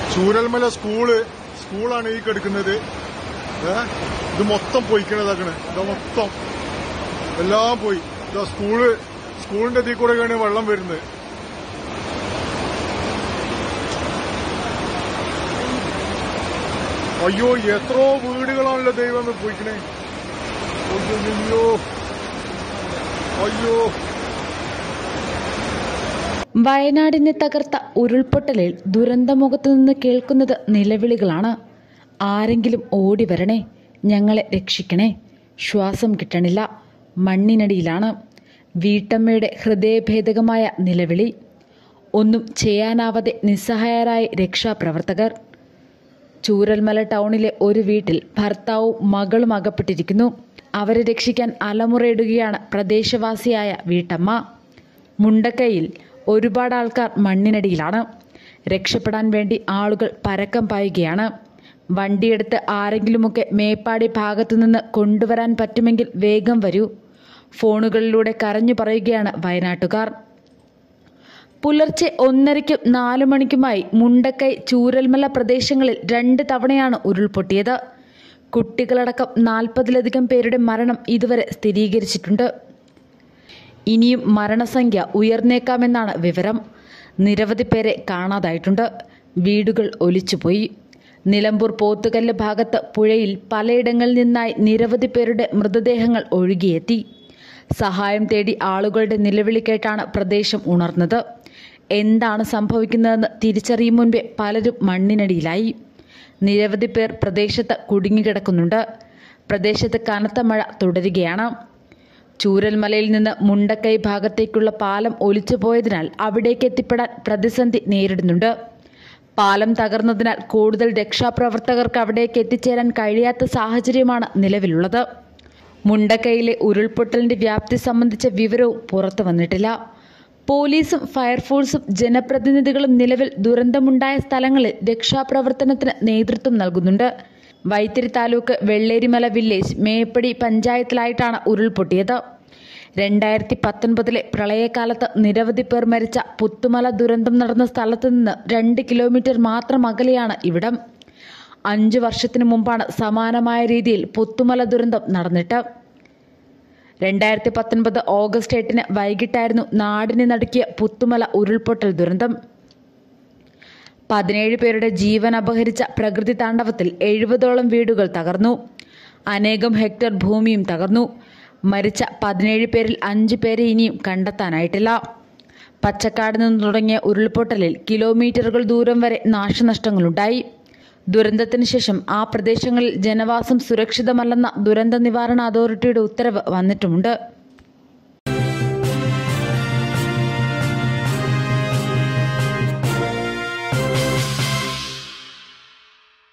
Chooralmala school സ്കൂളാണ് ഈ കിടക്കുന്നത് ഏ ഇത് മൊത്തം പൊയ്ക്കണതാക്കണ് ഇത് മൊത്തം എല്ലാം പോയി ഇതാ സ്കൂള് സ്കൂളിന്റെ തീ കൂടെയാണ് വെള്ളം വരുന്നത് അയ്യോ എത്രയോ വീടുകളാണല്ലോ ദൈവമേ പോയിക്കണേ അയ്യോ അയ്യോ വയനാടിനെ തകർത്ത ഉരുൾപൊട്ടലിൽ ദുരന്തമുഖത്തു നിന്ന് കേൾക്കുന്നത് നിലവിളികളാണ് ആരെങ്കിലും ഓടി വരണേ ഞങ്ങളെ രക്ഷിക്കണേ ശ്വാസം കിട്ടണില്ല മണ്ണിനടിയിലാണ് വീട്ടമ്മയുടെ ഹൃദയഭേദകമായ നിലവിളി ഒന്നും ചെയ്യാനാവാതെ നിസ്സഹായരായ രക്ഷാപ്രവർത്തകർ ചൂരൽമല ടൗണിലെ ഒരു വീട്ടിൽ ഭർത്താവും മകളും അകപ്പെട്ടിരിക്കുന്നു അവരെ രക്ഷിക്കാൻ അലമുറയിടുകയാണ് പ്രദേശവാസിയായ വീട്ടമ്മ മുണ്ടക്കയിൽ ഒരുപാട് ആൾക്കാർ മണ്ണിനടിയിലാണ് രക്ഷപ്പെടാൻ വേണ്ടി ആളുകൾ പരക്കം പായുകയാണ് വണ്ടിയെടുത്ത് ആരെങ്കിലുമൊക്കെ മേപ്പാടി ഭാഗത്തു നിന്ന് കൊണ്ടുവരാൻ പറ്റുമെങ്കിൽ വേഗം വരൂ ഫോണുകളിലൂടെ കരഞ്ഞു പറയുകയാണ് വയനാട്ടുകാർ പുലർച്ചെ ഒന്നരയ്ക്കും നാലു മണിക്കുമായി മുണ്ടക്കൈ ചൂരൽമല പ്രദേശങ്ങളിൽ രണ്ട് തവണയാണ് ഉരുൾപൊട്ടിയത് കുട്ടികളടക്കം നാൽപ്പതിലധികം പേരുടെ മരണം ഇതുവരെ സ്ഥിരീകരിച്ചിട്ടുണ്ട് ഇനിയും മരണസംഖ്യ ഉയർന്നേക്കാമെന്നാണ് വിവരം നിരവധി പേരെ കാണാതായിട്ടുണ്ട് വീടുകൾ ഒലിച്ചുപോയി നിലമ്പൂർ പോത്തുകല്ല് ഭാഗത്ത് പുഴയിൽ പലയിടങ്ങളിൽ നിന്നായി നിരവധി പേരുടെ മൃതദേഹങ്ങൾ ഒഴുകിയെത്തി സഹായം തേടി ആളുകളുടെ നിലവിളി കേട്ടാണ് പ്രദേശം ഉണർന്നത് എന്താണ് സംഭവിക്കുന്നതെന്ന് തിരിച്ചറിയും മുൻപേ പലരും മണ്ണിനടിയിലായി നിരവധി പേർ പ്രദേശത്ത് കുടുങ്ങിക്കിടക്കുന്നുണ്ട് പ്രദേശത്ത് കനത്ത മഴ തുടരുകയാണ് ചൂരൽമലയിൽ നിന്ന് മുണ്ടക്കൈ ഭാഗത്തേക്കുള്ള പാലം ഒലിച്ചു പോയതിനാൽ അവിടേക്ക് എത്തിപ്പെടാൻ പ്രതിസന്ധി നേരിടുന്നുണ്ട് പാലം തകർന്നതിനാൽ കൂടുതൽ രക്ഷാപ്രവർത്തകർക്ക് അവിടേക്ക് എത്തിച്ചേരാൻ കഴിയാത്ത സാഹചര്യമാണ് നിലവിലുള്ളത് മുണ്ടക്കൈയിലെ ഉരുൾപൊട്ടലിന്റെ വ്യാപ്തി സംബന്ധിച്ച വിവരവും പുറത്തു വന്നിട്ടില്ല പോലീസും ഫയർഫോഴ്സും ജനപ്രതിനിധികളും നിലവിൽ ദുരന്തമുണ്ടായ സ്ഥലങ്ങളിൽ രക്ഷാപ്രവർത്തനത്തിന് നേതൃത്വം നൽകുന്നുണ്ട് വൈത്തിരി താലൂക്ക് വെള്ളേരിമല വില്ലേജ് മേപ്പടി പഞ്ചായത്തിലായിട്ടാണ് ഉരുൾപൊട്ടിയത് രണ്ടായിരത്തി പത്തൊൻപതിലെ പ്രളയകാലത്ത് നിരവധി പേർ മരിച്ച പുത്തുമല ദുരന്തം നടന്ന സ്ഥലത്ത് നിന്ന് രണ്ട് കിലോമീറ്റർ മാത്രം അകലെയാണ് ഇവിടം അഞ്ചു വർഷത്തിനു മുമ്പാണ് സമാനമായ രീതിയിൽ പുത്തുമല ദുരന്തം നടന്നിട്ട് രണ്ടായിരത്തി പത്തൊൻപത് ഓഗസ്റ്റ് എട്ടിന് വൈകിട്ടായിരുന്നു നാടിനെ നടുക്കിയ പുത്തുമല ഉരുൾപൊട്ടൽ ദുരന്തം പതിനേഴ് പേരുടെ ജീവൻ അപഹരിച്ച പ്രകൃതി താണ്ഡവത്തിൽ എഴുപതോളം വീടുകൾ തകർന്നു അനേകം ഹെക്ടർ ഭൂമിയും തകർന്നു മരിച്ച പതിനേഴ് പേരിൽ അഞ്ചു പേരെ ഇനിയും കണ്ടെത്താനായിട്ടില്ല പച്ചക്കാട് നിന്ന് തുടങ്ങിയ ഉരുൾപൊട്ടലിൽ കിലോമീറ്ററുകൾ ദൂരം വരെ നാശനഷ്ടങ്ങളുണ്ടായി ദുരന്തത്തിന് ശേഷം ആ പ്രദേശങ്ങളിൽ ജനവാസം സുരക്ഷിതമല്ലെന്ന ദുരന്ത നിവാരണ അതോറിറ്റിയുടെ ഉത്തരവ് വന്നിട്ടുമുണ്ട്